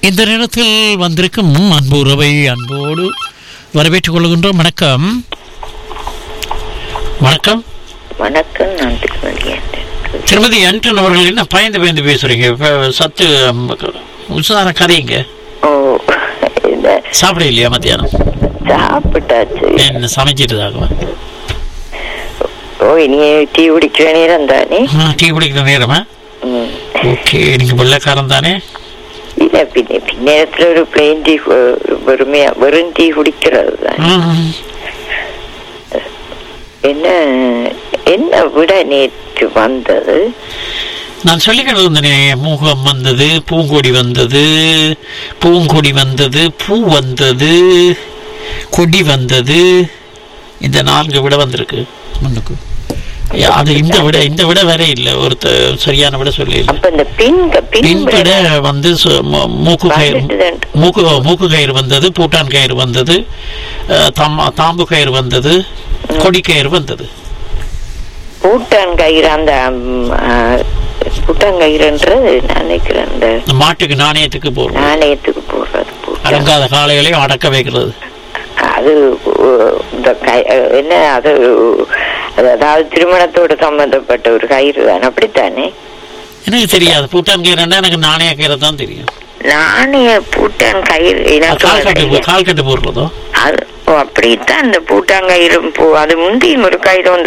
இந்த நேரத்தில் வந்திருக்கும் அன்பு உறவை அன்போடு வரவேற்றுக் கொள்கின்றோம் வணக்கம் வணக்கம் வணக்கம் நான் திருமதி திருமதி அன்டன் அவர்கள் என்ன பயந்து பயந்து பேசுறீங்க இப்ப சத்து ம், உற்சாக கதைங்க ஓ இந்த சாப்பிட இல்லையா மத்தியானம் சாப்பிட்டாச்சு என்ன சமைச்சிட்டுதாகவா ஓ இனி டீ குடிக்கிற நேரம் தானே டீ குடிக்கிற நேரமா ம். ஓகே நீங்க வெள்ளைக்காரன் தானே இல்ல பின்ன பின்னேரத்துல ஒரு பிளெயின் டீ வெறுமையா வெறும் டீ குடிக்கிறது தான் ம். என்ன என்ன விட நேற்று வந்தது நான் சொல்லிக்கிட்டு இருந்தேனே மூகம் வந்தது பூங்கொடி வந்தது பூங்கொடி வந்தது பூ வந்தது கொடி வந்தது இந்த நான்கு விட வந்திருக்கு முன்னுக்கு ஏ, அது இந்த விட இந்த விட வேற இல்லை ஒருத்த சரியான விட சொல்லி இல்லை அப்ப இந்த பின் பின் பின் விட வந்து சு- மூ- மூக்கு கயிறு வந்துட்டுதான். மூக்கு மூக்கு கயிறு வந்தது பூட்டான் கயிறு வந்தது அஹ், தாம் தாம்பு கயிறு வந்தது கொடி கயிறு வந்தது பூட்டான் கயிறு அந்த ம், ஆ, பூட்டான் கயிறுன்றது நான் நினைக்கிறேன் அந்த மாட்டுக்கு நாணயத்துக்கு போடுறோம் நாணயத்துக்கு போடுறது பூட்டான் அடங்காத காளைகளையும் அடக்க வைக்கிறது அது உ- இந்த கை- என்ன அது அது அதாவது திருமணத்தோடு சம்பந்தப்பட்ட ஒரு கயிறு தான் அப்படித்தானே எனக்கு தெரியாது பூட்டான் கயிறுன்னா எனக்கு நாணய கயிறு தான் தெரியும் நாணய பூட்டான் கயிறு எனக்கு கால் கட்டு தெரியாது. கால் கட்டு போடுறதோ அது ஓ, அப்படித்தான் இந்த பூட்டாங்கயிறு பூ அது முந்தியும் ஒரு கயிறு அந்த